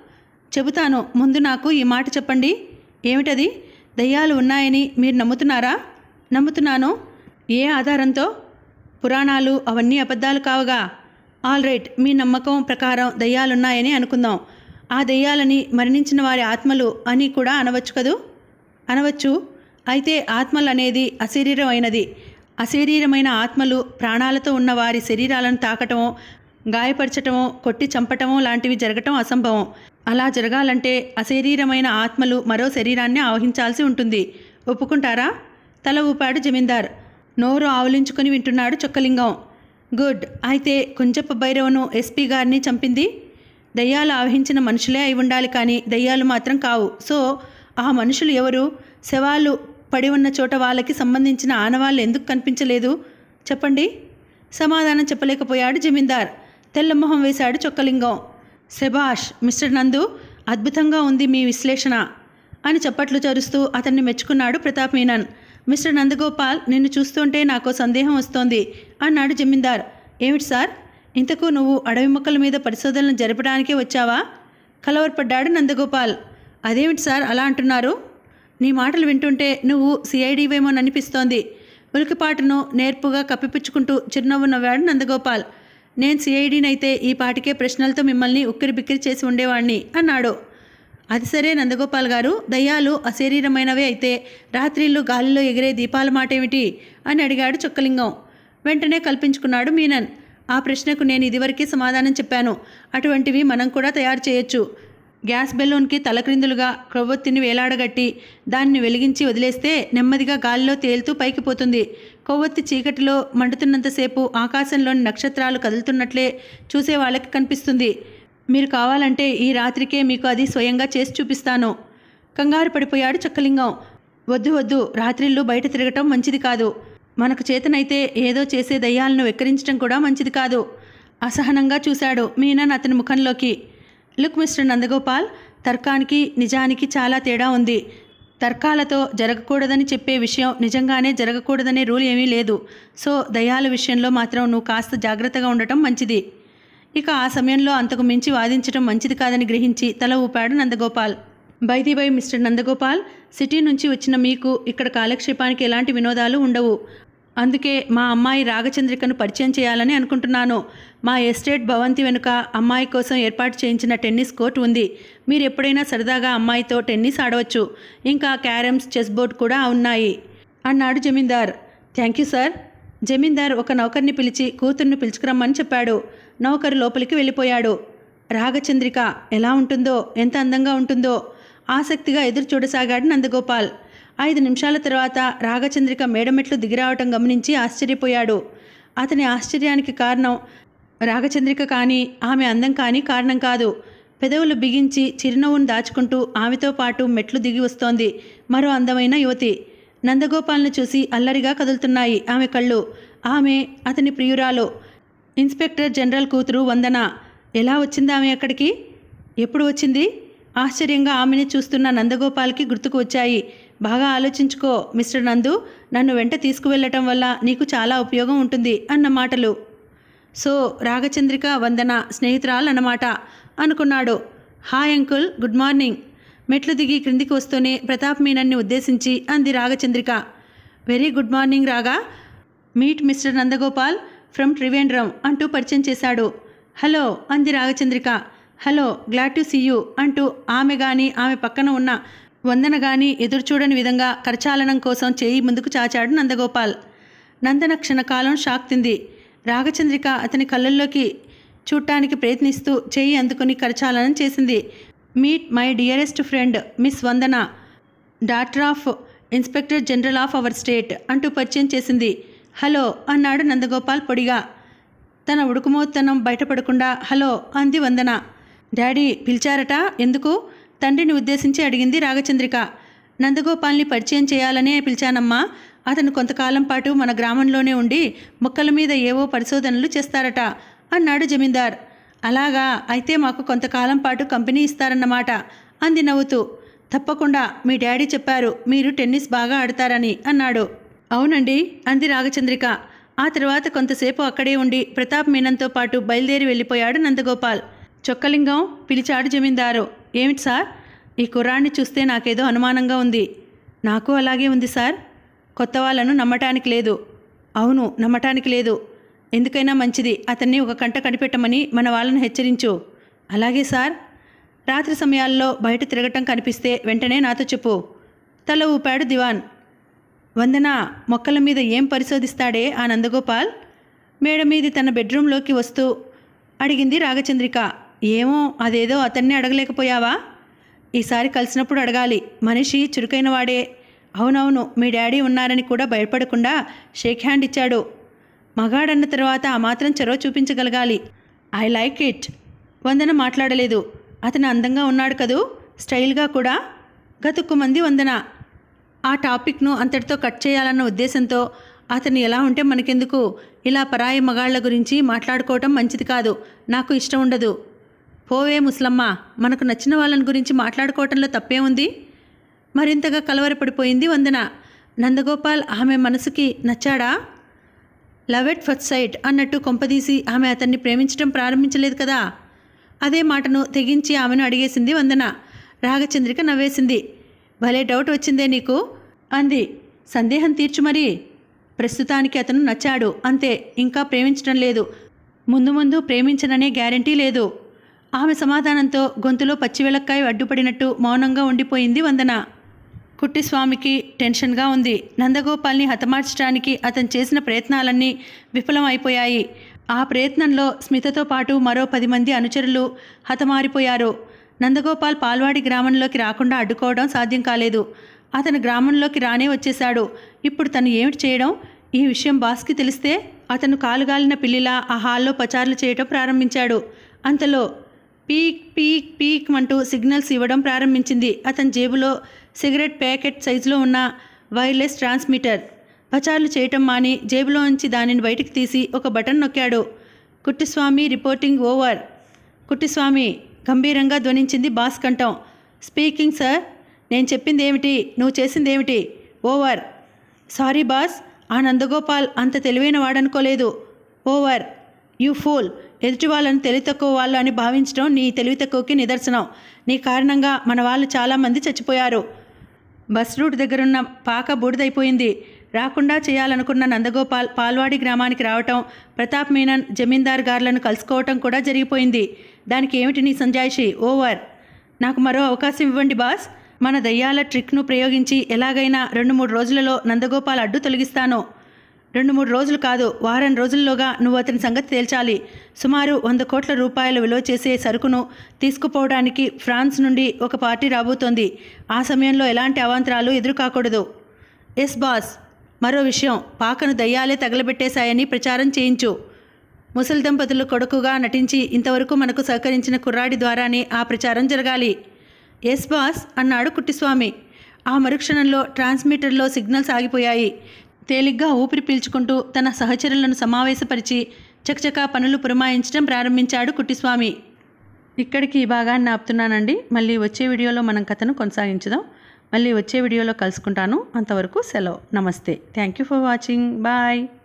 చెబుతాను ముందు నాకు ఈ మాట చెప్పండి ఏమిటది దయ్యాలు ఉన్నాయని మీరు నమ్ముతున్నారా నమ్ముతున్నాను ఏ ఆధారంతో పురాణాలు అవన్నీ అబద్ధాలు కావుగా ఆల్ రైట్ మీ నమ్మకం ప్రకారం దయ్యాలున్నాయని అనుకుందాం ఆ దయ్యాలని మరణించిన వారి ఆత్మలు అని కూడా అనవచ్చు కదూ అనవచ్చు అయితే ఆత్మలు అనేది అశరీరమైనది అశరీరమైన ఆత్మలు ప్రాణాలతో ఉన్న వారి శరీరాలను తాకటమో గాయపరచటమో కొట్టి చంపటమో లాంటివి జరగటం అసంభవం అలా జరగాలంటే అశరీరమైన ఆత్మలు మరో శరీరాన్ని ఆవహించాల్సి ఉంటుంది ఒప్పుకుంటారా తల ఊపాడు జమీందార్ నోరు ఆవలించుకొని వింటున్నాడు చొక్కలింగం గుడ్ అయితే కుంజప్ప భైరవను ఎస్పీ గారిని చంపింది దయ్యాలు ఆవహించిన మనుషులే అయి ఉండాలి కానీ దయ్యాలు మాత్రం కావు సో ఆ మనుషులు ఎవరు శవాలు పడి ఉన్న చోట వాళ్ళకి సంబంధించిన ఆనవాళ్ళు ఎందుకు కనిపించలేదు చెప్పండి సమాధానం చెప్పలేకపోయాడు జమీందార్ తెల్లమొహం వేశాడు చొక్కలింగం శభాష్ మిస్టర్ నందు అద్భుతంగా ఉంది మీ విశ్లేషణ అని చప్పట్లు చరుస్తూ అతన్ని మెచ్చుకున్నాడు ప్రతాప్ మీనన్ మిస్టర్ నందగోపాల్ నిన్ను చూస్తుంటే నాకు సందేహం వస్తోంది అన్నాడు జమీందార్ ఏమిటి సార్ ఇంతకు నువ్వు అడవి మొక్కల మీద పరిశోధనలు జరపడానికే వచ్చావా కలవరపడ్డాడు నందగోపాల్ అదేమిటి సార్ అలా అంటున్నారు నీ మాటలు వింటుంటే నువ్వు సిఐడివేమోననిపిస్తోంది ఉలికిపాటును నేర్పుగా కప్పిపుచ్చుకుంటూ చిరునవ్వు నవ్వాడు నందగోపాల్ నేను సిఐడినైతే ఈ పాటికే ప్రశ్నలతో మిమ్మల్ని ఉక్కిరి బిక్కిరి చేసి ఉండేవాణ్ణి అన్నాడు అది సరే నందగోపాల్ గారు దయ్యాలు అశరీరమైనవే అయితే రాత్రిళ్ళు గాలిలో ఎగిరే దీపాల మాట ఏమిటి అని అడిగాడు చొక్కలింగం వెంటనే కల్పించుకున్నాడు మీనన్ ఆ ప్రశ్నకు నేను ఇదివరకే సమాధానం చెప్పాను అటువంటివి మనం కూడా తయారు చేయొచ్చు గ్యాస్ బెలూన్కి తలక్రిందులుగా కొవ్వొత్తిని వేలాడగట్టి దాన్ని వెలిగించి వదిలేస్తే నెమ్మదిగా గాలిలో తేలుతూ పైకి పోతుంది కొవ్వొత్తి చీకటిలో మండుతున్నంతసేపు ఆకాశంలోని నక్షత్రాలు కదులుతున్నట్లే చూసే వాళ్ళకి కనిపిస్తుంది మీరు కావాలంటే ఈ రాత్రికే మీకు అది స్వయంగా చేసి చూపిస్తాను కంగారు పడిపోయాడు చక్కలింగం వద్దు వద్దు రాత్రిళ్ళు బయట తిరగటం మంచిది కాదు మనకు చేతనైతే ఏదో చేసే దయ్యాలను వెక్కిరించడం కూడా మంచిది కాదు అసహనంగా చూశాడు మీనన్ అతని ముఖంలోకి లుక్ మిస్టర్ నందగోపాల్ తర్కానికి నిజానికి చాలా తేడా ఉంది తర్కాలతో జరగకూడదని చెప్పే విషయం నిజంగానే జరగకూడదనే రూల్ ఏమీ లేదు సో దయాల విషయంలో మాత్రం నువ్వు కాస్త జాగ్రత్తగా ఉండటం మంచిది ఇక ఆ సమయంలో అంతకు మించి వాదించడం మంచిది కాదని గ్రహించి తల ఊపాడు Nandagopal by the by mister Nandagopal city నుంచి వచ్చిన మీకు ఇక్కడ కాలక్షేపానికి ఎలాంటి వినోదాలు ఉండవు అందుకే మా అమ్మాయి రాగచంద్రికను పరిచయం చేయాలని అనుకుంటున్నాను మా ఎస్టేట్ భవంతి వెనుక అమ్మాయి కోసం ఏర్పాటు చేయించిన టెన్నిస్ కోర్ట్ ఉంది మీరు ఎప్పుడైనా సరదాగా అమ్మాయితో టెన్నిస్ ఆడవచ్చు ఇంకా క్యారమ్స్ చెస్ బోర్డ్ కూడా ఉన్నాయి అన్నాడు zamindar thank you sir zamindar ఒక నౌకర్ని పిలిచి కూతుర్ని పిలుచుకురమ్మని చెప్పాడు నౌకరు లోపలికి వెళ్ళిపోయాడు రాగచంద్రిక ఎలా ఉంటుందో ఎంత అందంగా ఉంటుందో ఆసక్తిగా ఎదురు చూడసాగాడు నందగోపాల్ ఐదు నిమిషాల తర్వాత రాగచంద్రిక మేడమెట్లు దిగిరావటం గమనించి ఆశ్చర్యపోయాడు అతని ఆశ్చర్యానికి కారణం రాగచంద్రిక కానీ ఆమె అందం కానీ కారణం కాదు పెదవులు బిగించి చిరునవ్వును దాచుకుంటూ ఆమెతో పాటు మెట్లు దిగి వస్తోంది మరో అందమైన యువతి నందగోపాల్ను చూసి అల్లరిగా కదులుతున్నాయి ఆమె కళ్ళు ఆమె అతని ప్రియురాలు ఇన్స్పెక్టర్ జనరల్ కూతురు వందన ఎలా వచ్చింది ఆమె అక్కడికి ఎప్పుడు వచ్చింది ఆశ్చర్యంగా ఆమెని చూస్తున్న నందగోపాల్కి గుర్తుకు వచ్చాయి బాగా ఆలోచించుకో మిస్టర్ నందు నన్ను వెంట తీసుకువెళ్ళటం వల్ల నీకు చాలా ఉపయోగం ఉంటుంది అన్న మాటలు సో రాగచంద్రిక వందన స్నేహితురాలన్నమాట అనుకున్నాడు హాయ్ అంకుల్ గుడ్ మార్నింగ్ మెట్లు దిగి క్రిందికి వస్తూనే ప్రతాప్ మీనన్ని ఉద్దేశించి అంది Ragachandrika very good morning Raga meet mister Nandagopal from Trivandrum అంటూ పరిచయం చేశాడు హలో అంది Ragachandrika hello glad to see you అంటూ ఆమె గాని ఆమె పక్కన ఉన్న వందన గాని ఎదురుచూడని విధంగా కరచాలనం కోసం చేయి ముందుకు చాచాడు నందగోపాల్ నందన క్షణకాలం షాక్ తింది రాగచంద్రిక అతని కళ్ళల్లోకి చూడటానికి ప్రయత్నిస్తూ చేయి అందుకుని కరచాలనం చేసింది meet my dearest friend miss Vandana doctor of inspector general of our state అంటూ పరిచయం చేసింది హలో అన్నాడు నందగోపాల్ పొడిగా తన ఉడుకుమోత్తనం బయటపడకుండా హలో అంది వందన డాడీ పిలిచారట ఎందుకు తండ్రిని ఉద్దేశించి అడిగింది రాగచంద్రిక నందగోపాల్ని పరిచయం చేయాలనే పిలిచానమ్మా అతను కొంతకాలం పాటు మన గ్రామంలోనే ఉండి మొక్కల మీద ఏవో పరిశోధనలు చేస్తారట అన్నాడు జమీందార్ అలాగా అయితే మాకు కొంతకాలం పాటు కంపెనీ ఇస్తారన్నమాట అంది నవ్వుతూ తప్పకుండా మీ డాడీ చెప్పారు మీరు టెన్నిస్ బాగా ఆడతారని అన్నాడు అవునండి అంది రాగచంద్రిక ఆ తర్వాత కొంతసేపు అక్కడే ఉండి ప్రతాప్ మీనంతో పాటు బయలుదేరి వెళ్ళిపోయాడు నందగోపాల్ చొక్కలింగం పిలిచాడు జమీందారు ఏమిటి సార్ ఈ కుర్రాన్ని చూస్తే నాకేదో అనుమానంగా ఉంది నాకు అలాగే ఉంది సార్ కొత్త వాళ్ళను నమ్మటానికి లేదు అవును నమ్మటానికి లేదు ఎందుకైనా మంచిది అతన్ని ఒక కంట కనిపెట్టమని మన వాళ్ళను హెచ్చరించు అలాగే సార్ రాత్రి సమయాల్లో బయట తిరగటం కనిపిస్తే వెంటనే నాతో చెప్పు తల ఊపాడు దివాన్ వందన మొక్కల మీద ఏం పరిశోధిస్తాడే ఆ నందగోపాల్ మేడ మీది తన బెడ్రూమ్లోకి వస్తూ అడిగింది రాగచంద్రిక ఏమో అదేదో అతన్ని అడగలేకపోయావా ఈసారి కలిసినప్పుడు అడగాలి మనిషి చురుకైన వాడే అవునవును మీ డాడీ ఉన్నారని కూడా భయపడకుండా షేక్ హ్యాండ్ ఇచ్చాడు మగాడన్న తర్వాత ఆ మాత్రం చొరవ చూపించగలగాలి ఐ లైక్ ఇట్ వందన మాట్లాడలేదు అతను అందంగా ఉన్నాడు కదూ స్టైల్గా కూడా గతుక్కుమంది వందన ఆ టాపిక్ను అంతటితో కట్ చేయాలన్న ఉద్దేశంతో అతను ఎలా ఉంటే మనకెందుకు ఇలా పరాయి మగాళ్ల గురించి మాట్లాడుకోవటం మంచిది కాదు నాకు ఇష్టం ఉండదు పోవే ముసలమ్మ మనకు నచ్చిన వాళ్ళని గురించి మాట్లాడుకోవటంలో తప్పే ఉంది మరింతగా కలవరపడిపోయింది వందన నందగోపాల్ ఆమె మనసుకి నచ్చాడా లవ్ ఎట్ ఫస్ట్ సైట్ అన్నట్టు కొంపదీసి ఆమె అతన్ని ప్రేమించడం ప్రారంభించలేదు కదా అదే మాటను తెగించి ఆమెను అడిగేసింది వందన రాగచంద్రిక నవ్వేసింది భలే డౌట్ వచ్చిందే నీకు అంది సందేహం తీర్చు మరి ప్రస్తుతానికి అతను నచ్చాడు అంతే ఇంకా ప్రేమించడం లేదు ముందు ముందు ప్రేమించననే గ్యారంటీ లేదు ఆమె సమాధానంతో గొంతులో పచ్చివెలక్కాయ అడ్డుపడినట్టు మౌనంగా ఉండిపోయింది వందన కుట్టిస్వామికి టెన్షన్గా ఉంది నందగోపాల్ని హతమార్చడానికి అతను చేసిన ప్రయత్నాలన్నీ విఫలం అయిపోయాయి ఆ ప్రయత్నంలో స్మితతో పాటు మరో పది మంది అనుచరులు హతమారిపోయారు నందగోపాల్ పాల్వాడి గ్రామంలోకి రాకుండా అడ్డుకోవడం సాధ్యం కాలేదు అతను గ్రామంలోకి రానే వచ్చేశాడు ఇప్పుడు తను ఏమిటి చేయడం ఈ విషయం బాస్కి తెలిస్తే అతను కాలుగాలిన పిల్లిలా ఆ హాల్లో పచారులు చేయటం ప్రారంభించాడు అంతలో పీక్ పీక్ పీక్ అంటూ సిగ్నల్స్ ఇవ్వడం ప్రారంభించింది అతని జేబులో సిగరెట్ ప్యాకెట్ సైజులో ఉన్న వైర్లెస్ ట్రాన్స్మిటర్ పచారులు చేయటం మాని జేబులో నుంచి దానిని బయటికి తీసి ఒక బటన్ నొక్కాడు కుట్టిస్వామి రిపోర్టింగ్ ఓవర్ కుట్టిస్వామి గంభీరంగా ధ్వనించింది బాస్ కంఠం స్పీకింగ్ సార్ నేను చెప్పింది ఏమిటి నువ్వు చేసింది ఏమిటి ఓవర్ సారీ బాస్ ఆ నందగోపాల్ అంత తెలివైన వాడనుకోలేదు ఓవర్ యూ ఫూల్ ఎదుటి వాళ్ళను తెలివి తక్కువ వాళ్ళు అని భావించడం నీ తెలివి తక్కువకి నిదర్శనం నీ కారణంగా మన వాళ్ళు చాలామంది చచ్చిపోయారు బస్ రూట్ దగ్గరున్న పాక బూడిదైపోయింది రాకుండా చేయాలనుకున్న నందగోపాల్ పాల్వాడి గ్రామానికి రావటం ప్రతాప్ మీనన్ జమీందార్ గారులను కలుసుకోవటం కూడా జరిగిపోయింది దానికి ఏమిటి నీ సంజాయిషి ఓవర్ నాకు మరో అవకాశం ఇవ్వండి బాస్ మన దయ్యాల ట్రిక్ను ప్రయోగించి ఎలాగైనా రెండు మూడు రోజులలో నందగోపాల్ అడ్డు తొలగిస్తాను రెండు మూడు రోజులు కాదు వారం రోజుల్లోగా నువ్వు అతని సంగతి తేల్చాలి సుమారు వంద కోట్ల రూపాయలు విలువ చేసే సరుకును తీసుకుపోవడానికి ఫ్రాన్స్ నుండి ఒక పార్టీ రాబోతోంది ఆ సమయంలో ఎలాంటి అవాంతరాలు ఎదురుకాకూడదు ఎస్ బాస్ మరో విషయం పాకను దయ్యాలే తగలబెట్టేశాయని ప్రచారం చేయించు ముసలి దంపతులు కొడుకుగా నటించి ఇంతవరకు మనకు సహకరించిన కుర్రాడి ద్వారానే ఆ ప్రచారం జరగాలి ఎస్ బాస్ అన్నాడు కుట్టిస్వామి ఆ మరుక్షణంలో ట్రాన్స్మిటర్లో సిగ్నల్స్ ఆగిపోయాయి తేలిగ్గా ఊపిరి పీల్చుకుంటూ తన సహచరులను సమావేశపరిచి చకచకా పనులు పురమాయించడం ప్రారంభించాడు కుట్టిస్వామి ఇక్కడికి ఈ భాగాన్ని ఆపుతున్నానండి మళ్ళీ వచ్చే వీడియోలో మనం కథను కొనసాగించుదాం మళ్ళీ వచ్చే వీడియోలో కలుసుకుంటాను అంతవరకు సెలవు నమస్తే thank you for watching bye